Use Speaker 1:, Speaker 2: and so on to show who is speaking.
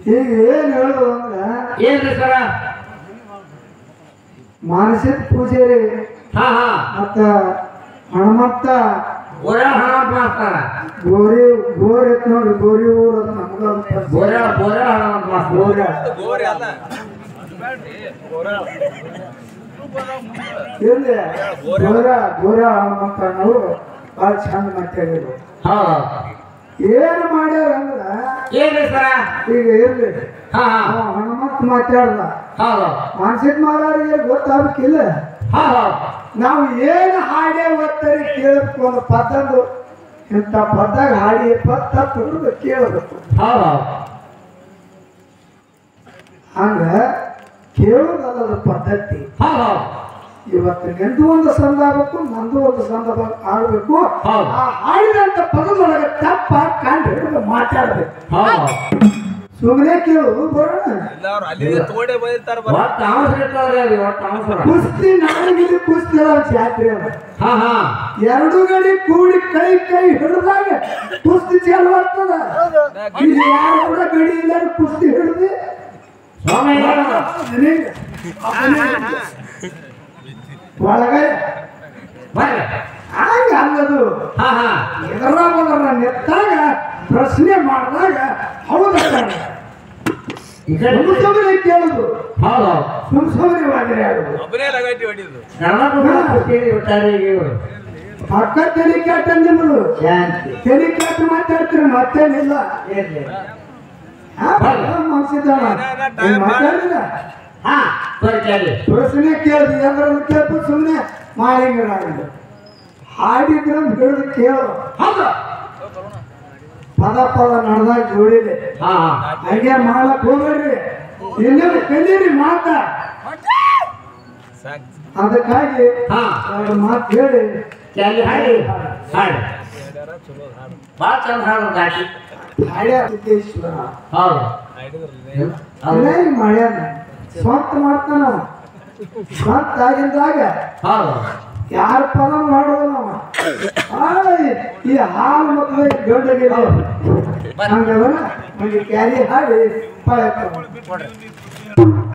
Speaker 1: ಈಗ ಏನ್ ಹೇಳೋದು ಅಂದ್ರೆ
Speaker 2: ಏನ್ರಿ ಸರ
Speaker 1: ಮಾನಸಿಕ ಪೂಜಾರಿ
Speaker 2: ಹಾ ಹಾ
Speaker 1: ಮತ್ತ ಹನುಮಂತ
Speaker 2: ಬೋರ್ಯಾಳ ಹಣ ಮಾಡ್ತಾರ
Speaker 1: ಗೋರಿ ಗೋರ್ ಐತ್ ನೋಡ್ರಿ ಗೋರಿ ಊರ್ ಅದು ನಮ್ಗ ಅದು ಪ್ರಸಿದ್ಧ.
Speaker 2: ಬೋರ್ಯಾಳ ಬೋರ್ಯಾಳ ಹಣ ಮಾಡ್ತಾರ
Speaker 1: ಗೋರ್ಯ. ಇರ್ಲಿ ಗೋರ ಗೋರ ಹನುಮಂತ ಅನ್ನೋರು ಭಾಳ ಚಂದ ಮಾತಾಡಿದ್ರು
Speaker 2: ಹೌದು
Speaker 1: ಏನ್ ಮಾಡ್ಯಾರ ಅಂದ್ರ
Speaker 2: ಏನ್ರಿ ಸರ
Speaker 1: ಈಗ ಇರ್ಲಿ
Speaker 2: ಹಾ ಹಾ
Speaker 1: ಅವ ಹನುಮಂತ ಮಾತಾಡ್ದ
Speaker 2: ಹೌದು
Speaker 1: ಮಾನಸಿಕ ಮಾರಾರಿಗೆ ಗೊತ್ತಾಗಕ್ಕಿಲ್ಲ
Speaker 2: ಹೌದು
Speaker 1: ನಾವು ಏನು ಹಾಡೇ ಓದ್ತಾರೆ ಕೇಳಬೇಕು ಒಂದು ಪದ್ಧದು ಇಂಥ ಪದ್ದಾಗ ಹಾಡಿ ಪತ್ತ ತುಳಿದು ಕೇಳಬೇಕು
Speaker 2: ಹೌದು
Speaker 1: ಹಂಗ ಕೇಳೋದಲ್ಲದ ಪದ್ಧತಿ
Speaker 2: ಹೌದು
Speaker 1: ಇವತ್ತು ನಿಂದು ಒಂದು ಸಂದ ಆಗ್ಬೇಕು ನಂದು ಒಂದು ಸಂದ ಬ- ಆಗ್ಬೇಕು
Speaker 2: ಹೌದು.
Speaker 1: ಆ ಹಾಡಿದಂತ ಪದದೊಳಗೆ ತಪ್ಪ ಕಂಡು ಹಿಡಿದು ಮಾತಾಡ್ಬೇಕು
Speaker 2: ಹೌದು
Speaker 1: ಸುಮ್ಮನೆ ಕೇಳು ಬರೋಣ
Speaker 3: ಎಲ್ಲಾರು ಅಲ್ಲಿ ತೋಡೆ ಬಂದಿರ್ತಾರ
Speaker 2: ಒಟ್ಟು ಅವಸರ ಇರ್ತವ್ರಿ ಅದು ಒಟ್ಟು ಅವಸರ
Speaker 1: ಕುಸ್ತಿ ನಾಡಿಗೆ ಕುಸ್ತಿ ಅದ ಜಾತ್ರೆ ಅದ
Speaker 2: ಹಾ ಹಾ
Speaker 1: ಎರಡು ಗಡಿ ಕೂಡಿ ಕೈ ಕೈ ಹಿಡಿದಾಗ ಕುಸ್ತಿ ಚಾಲು ಆಗ್ತದ ಇಲ್ಲಿ ಯಾರು ಕೂಡ ಗಡಿ ಇಲ್ಲ ಕುಸ್ತಿ ಹಿಡಿದು
Speaker 2: ಸ್ವಾಮಿ ಹೇಳೋದು.
Speaker 1: ಒಳಗ
Speaker 2: ಬರ್ರಿ
Speaker 1: ಹಂಗ ಅಲ್ಲದು
Speaker 2: ಹಾ ಹಾ
Speaker 1: ಎದರ ಬದರ ನೆತ್ತಾಗ ಪ್ರಶ್ನೆ ಮಾಡಿದಾಗ ಹೌದ
Speaker 2: ಈ ಕಡೆ
Speaker 1: ಸುಮ್ ಸುಮ್ಮನೆ ಕೇಳುದು
Speaker 2: ಹೌದು
Speaker 1: ಸುಮ್ ಸುಮ್ಮನೆ ವಾದ್ರೆ ಆಡುದು
Speaker 3: ಒಬ್ಬನೇ ಲಗಾಟಿ ಹೊಡಿದ್ರು
Speaker 2: ಕರ್ನಾಟಕ ಕುಸ್ತಿ ಬಿಟ್ಟಾರೆ ಈಗ ಇವರು
Speaker 1: ಪಕ್ಕ ತೆಲಿ ಕೆಟ್ಟ ನಿಮ್ಮದು
Speaker 2: ಶಾಂತಿ
Speaker 1: ತೆಲಿ ಕೆಟ್ಟ ಮಾತಾಡ್ತೀರಿ ಮತ್ತೇನಿಲ್ಲ
Speaker 2: ಇರ್ಲಿ
Speaker 1: ಮನ್ಸಿದ್ದಾನ ಮಾತಾಡಿಲ್ಲ
Speaker 2: ಹಾ ಬರ್ರಿ ಕೇಳಿ
Speaker 1: ಪ್ರಶ್ನೆ ಕೇಳಿದ್ವಿ ಎಲ್ಲರನ್ನು ಕೇಳ್ತು ಸುಮ್ಮನೆ ಮಾಲಿಂಗರಾಗಿದ್ದು ಹಾಡಿದ್ರ ಹಿಡಿದು ಕೇಳು
Speaker 2: ಹೌದು
Speaker 1: ಪದ ಪದ ನಡೆದಾಗ ಜೋಡಿದೆ
Speaker 2: ಹಾ ಹಾ
Speaker 1: ಹಂಗೆ ಮಾಡಕ್ ಹೋಗ್ಬೇಡ್ರಿ ಇನ್ನೇನು ಕಲೀರಿ ಮಾತ
Speaker 3: ಸಾಕು
Speaker 1: ಅದಕ್ಕಾಗಿ
Speaker 2: ಹಾ
Speaker 1: ಎರಡು ಮಾತು ಹೇಳಿ
Speaker 2: ಕೇಳಿ ಹಾಡಿ ಹಾಡಿ ಭಾಳ ಚಂದ ಹಾಡು ದಾಟಿ
Speaker 1: ಹಳೆ ಸಿದ್ದೇಶ್ವರ
Speaker 2: ಹೌದು
Speaker 3: ಹಿಡಿದ್ರಲ್ಲ
Speaker 2: ಹೌದು
Speaker 1: ಅದೇ ಮಾಡ್ಯಾನ ಸ್ವಂತ ಮಾಡ್ತಾನ ಅವ. ಸ್ವಂತ ಆಗಿದ್ದಾಗ
Speaker 2: ಹೌದು
Speaker 1: ಯಾರ ಪದ ಮಾಡೋದು ನಾವು ಆಯ್, ಈ ಹಾಲು ಮಕ್ಕಳ ಗಂಡಗೆ ಹಂಗದ ಕ್ಯಾರಿ ಹಾಡಿ ಪಾಯ